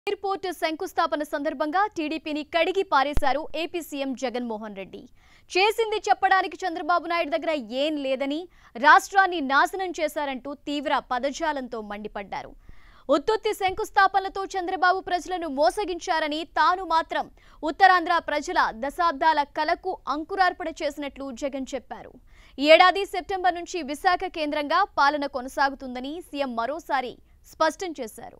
airport శంకుస్థాపన సందర్భంగా టీడీపీని కడిగి పారేశారు ఏపీ సీఎం జగన్మోహన్ రెడ్డి చేసింది చెప్పడానికి చంద్రబాబు నాయుడు దగ్గర ఏం లేదని రాష్ట్రాన్ని నాశనం చేశారంటూ తీవ్ర పదజాలంతో మండిపడ్డారు ఉత్తుత్తి శంకుస్థాపనలతో చంద్రబాబు ప్రజలను మోసగించారని తాను మాత్రం ఉత్తరాంధ్ర ప్రజల దశాబ్దాల కలకు అంకురార్పణ చేసినట్లు జగన్ చెప్పారు ఈ ఏడాది సెప్టెంబర్ నుంచి విశాఖ కేంద్రంగా పాలన కొనసాగుతుందని సీఎం మరోసారి స్పష్టం చేశారు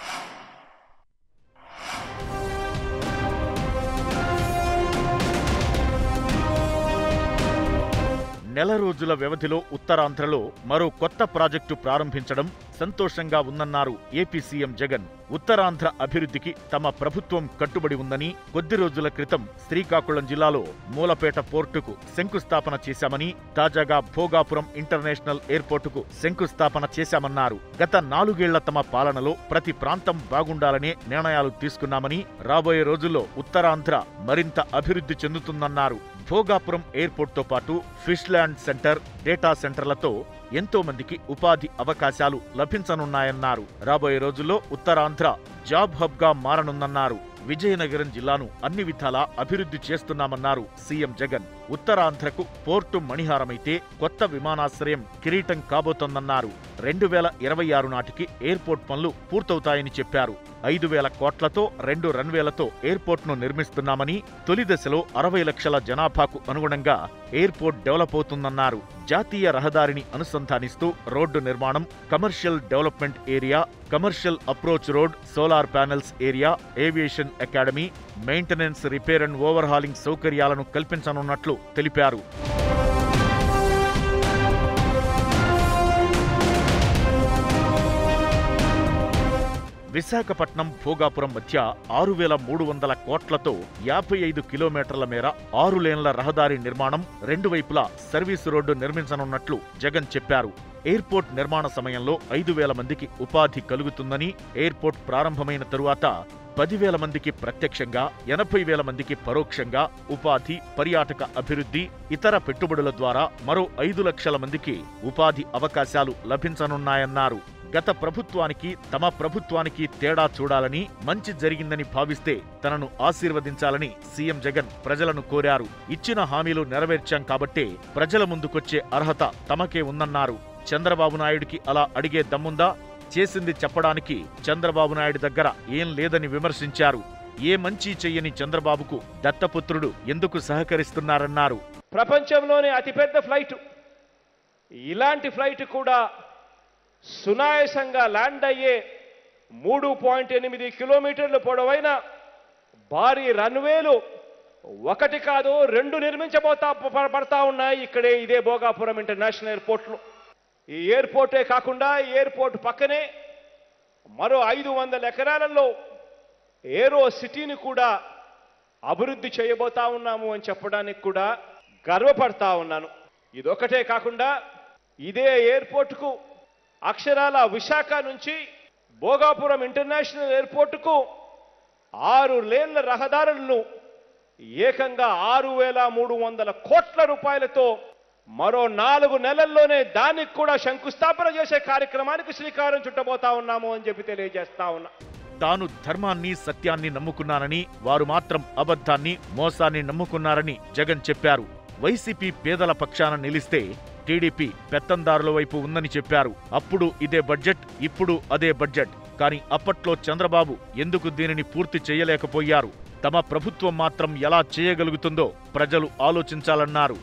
నెల రోజుల వ్యవధిలో ఉత్తరాంధ్రలో మరో కొత్త ప్రాజెక్టు ప్రారంభించడం సంతోషంగా ఉందన్నారు ఏపీ సీఎం జగన్ ఉత్తరాంధ్ర అభివృద్ధికి తమ ప్రభుత్వం కట్టుబడి ఉందని కొద్ది రోజుల క్రితం శ్రీకాకుళం జిల్లాలో మూలపేట పోర్టుకు శంకుస్థాపన చేశామని తాజాగా భోగాపురం ఇంటర్నేషనల్ ఎయిర్పోర్టుకు శంకుస్థాపన చేశామన్నారు గత నాలుగేళ్ల తమ పాలనలో ప్రతి ప్రాంతం బాగుండాలనే నిర్ణయాలు తీసుకున్నామని రాబోయే రోజుల్లో ఉత్తరాంధ్ర మరింత అభివృద్ధి చెందుతుందన్నారు భోగాపురం ఎయిర్పోర్ట్తో పాటు ఫిష్ ల్యాండ్ సెంటర్ డేటా సెంటర్లతో ఎంతో మందికి ఉపాధి అవకాశాలు లభించనున్నాయన్నారు రాబోయే రోజుల్లో ఉత్తరాంధ్ర జాబ్ హబ్ గా మారనుందన్నారు విజయనగరం జిల్లాను అన్ని విధాలా అభివృద్ధి చేస్తున్నామన్నారు సీఎం జగన్ ఉత్తరాంధ్రకు పోర్టు మణిహారమైతే కొత్త విమానాశ్రయం కిరీటం కాబోతోందన్నారు రెండు వేల ఇరవై ఆరు నాటికి ఎయిర్పోర్ట్ పనులు పూర్తవుతాయని చెప్పారు ఐదు వేల కోట్లతో రెండు రన్వేలతో ఎయిర్పోర్ట్ను నిర్మిస్తున్నామని తొలి దశలో అరవై లక్షల జనాభాకు అనుగుణంగా ఎయిర్పోర్ట్ డెవలప్ అవుతుందన్నారు జాతీయ రహదారిని అనుసంధానిస్తూ రోడ్డు నిర్మాణం commercial development area commercial approach road solar panels area aviation academy maintenance repair and overhauling సౌకర్యాలను కల్పించనున్నట్లు తెలిపారు విశాఖపట్నం భోగాపురం మధ్య ఆరు వేల మూడు వందల కోట్లతో యాభై ఐదు కిలోమీటర్ల మేర ఆరు లేన్ల రహదారి నిర్మాణం రెండు వైపులా సర్వీసు రోడ్డు నిర్మించనున్నట్లు జగన్ చెప్పారు ఎయిర్పోర్ట్ నిర్మాణ సమయంలో ఐదు వేల మందికి ఉపాధి కలుగుతుందని ఎయిర్పోర్ట్ ప్రారంభమైన తరువాత పదివేల మందికి ప్రత్యక్షంగా ఎనభై వేల మందికి పరోక్షంగా ఉపాధి పర్యాటక అభివృద్ధి ఇతర పెట్టుబడుల ద్వారా మరో ఐదు లక్షల మందికి ఉపాధి అవకాశాలు లభించనున్నాయన్నారు గత ప్రభుత్వానికి తమ ప్రభుత్వానికి తేడా చూడాలని మంచి జరిగిందని భావిస్తే తనను ఆశీర్వదించాలని సీఎం జగన్ ప్రజలను కోరారు ఇచ్చిన హామీలు నెరవేర్చాం కాబట్టే ప్రజల ముందుకొచ్చే అర్హత తమకే ఉందన్నారు చంద్రబాబు నాయుడికి అలా అడిగే దమ్ముందా చేసింది చెప్పడానికి చంద్రబాబు నాయుడు దగ్గర ఏం లేదని విమర్శించారు ఏ మంచి చెయ్యని చంద్రబాబుకు దత్తపుత్రుడు ఎందుకు సహకరిస్తున్నారన్నారు ప్రపంచంలోనే అతిపెద్ద ఫ్లైట్ ఇలాంటి ఫ్లైట్ కూడా సునాయాసంగా ల్యాండ్ అయ్యే మూడు పాయింట్ ఎనిమిది కిలోమీటర్లు పొడవైన భారీ రన్వేలు ఒకటి కాదు రెండు నిర్మించబోతా ప- పడతా ఉన్నాయి ఇక్కడే ఇదే భోగాపురం ఇంటర్నేషనల్ ఎయిర్పోర్ట్లో ఈ ఎయిర్పోర్టే కాకుండా ఈ ఎయిర్పోర్ట్ పక్కనే మరో ఐదు వందల ఎకరాలలో ఏరో సిటీని కూడా అభివృద్ధి చేయబోతా ఉన్నాము అని చెప్పడానికి కూడా గర్వపడతా ఉన్నాను ఇదొకటే కాకుండా ఇదే ఎయిర్పోర్టుకు అక్షరాల విశాఖ నుంచి భోగాపురం ఇంటర్నేషనల్ ఎయిర్పోర్టుకు ఆరు లేన్ల రహదారులను ఏకంగా ఆరు వేల మూడు వందల కోట్ల రూపాయలతో మరో నాలుగు నెలల్లోనే దానికి కూడా శంకుస్థాపన చేసే కార్యక్రమానికి శ్రీకారం చుట్టబోతా ఉన్నాము అని చెప్పి తెలియజేస్తా ఉన్నా తాను ధర్మాన్ని సత్యాన్ని నమ్ముకున్నానని వారు మాత్రం అబద్ధాన్ని మోసాన్ని నమ్ముకున్నారని జగన్ చెప్పారు వైసీపీ పేదల పక్షాన నిలిస్తే టీడీపీ పెత్తందారుల వైపు ఉందని చెప్పారు అప్పుడు ఇదే బడ్జెట్ ఇప్పుడు అదే బడ్జెట్ కానీ అప్పట్లో చంద్రబాబు ఎందుకు దీనిని పూర్తి చేయలేకపోయారు తమ ప్రభుత్వం మాత్రం ఎలా చేయగలుగుతుందో ప్రజలు ఆలోచించాలన్నారు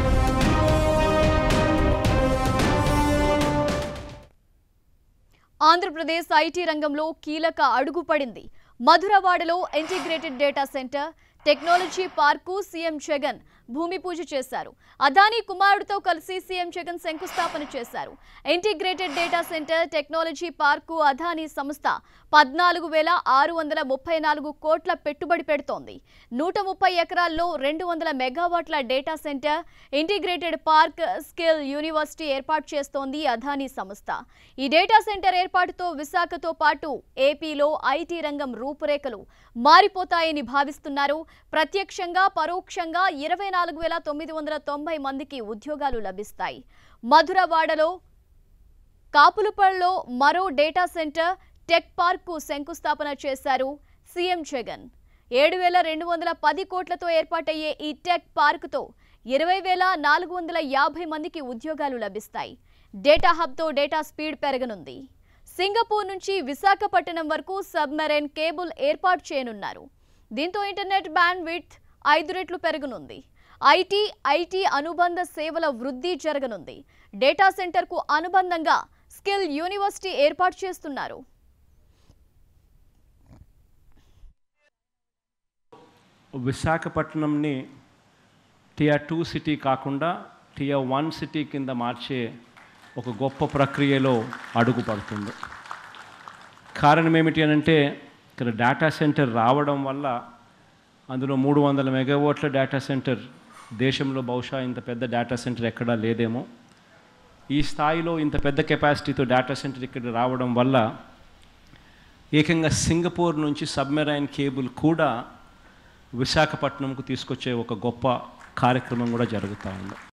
ఆంధ్రప్రదేశ్ ఐటీ రంగంలో కీలక అడుగు పడింది మధురవాడలో integrated data centre technology park CM Jagan భూమి పూజ చేశారు అదానీ కుమారుడితో కలిసి సీఎం జగన్ శంకుస్థాపన చేశారు integrated data centre technology park Adani సంస్థ పద్నాలుగు వేల ఆరు వందల ముప్పై నాలుగు కోట్ల పెట్టుబడి పెడుతోంది నూట ముప్పై ఎకరాల్లో రెండు వందల మెగావాట్ల data centre integrated park skill university ఏర్పాటు చేస్తోంది అదానీ సంస్థ ఈ డేటా సెంటర్ ఏర్పాటుతో విశాఖతో పాటు ఏపీలో ఐటీ రంగం రూపురేఖలు మారిపోతాయని భావిస్తున్నారు ప్రత్యక్షంగా పరోక్షంగా ఇరవై నాలుగు వేల తొమ్మిది వందల తొంభై మందికి ఉద్యోగాలు లభిస్తాయి మధురవాడలో కాపులుపల్లో మరో డేటా సెంటర్ టెక్ పార్క్కు శంకుస్థాపన చేశారు సీఎం జగన్ ఏడు వేల రెండు వందల పది కోట్లతో ఏర్పాటయ్యే ఈ టెక్ పార్కుతో ఇరవై వేల నాలుగు వందల యాభై మందికి ఉద్యోగాలు లభిస్తాయి డేటా హబ్తో డేటా స్పీడ్ పెరగనుంది సింగపూర్ నుంచి విశాఖపట్నం వరకు సబ్మెరైన్ కేబుల్ ఏర్పాటు చేయనున్నారు దీంతో ఇంటర్నెట్ బ్యాండ్ విడ్త్ ఐదు రెట్లు పెరగనుంది ఐటీ ఐటీ అనుబంధ సేవల వృద్ధి జరగనుంది డేటా సెంటర్కు అనుబంధంగా స్కిల్ యూనివర్సిటీ ఏర్పాటు చేస్తున్నారు విశాఖపట్నంని టియర్ టూ సిటీ కాకుండా టియర్ వన్ సిటీ కింద మార్చే ఒక గొప్ప ప్రక్రియలో అడుగు పడుతుంది కారణం ఏమిటి అని అంటే ఇక్కడ డేటా సెంటర్ రావడం వల్ల అందులో మూడు వందల మెగావాట్ల డేటా సెంటర్ దేశంలో బహుశా ఇంత పెద్ద డేటా సెంటర్ ఎక్కడా లేదేమో ఈ స్థాయిలో ఇంత పెద్ద కెపాసిటీతో డేటా సెంటర్ ఇక్కడ రావడం వల్ల ఏకంగా సింగపూర్ నుంచి సబ్మెరైన్ కేబుల్ కూడా విశాఖపట్నంకు తీసుకొచ్చే ఒక గొప్ప కార్యక్రమం కూడా జరుగుతూ ఉంది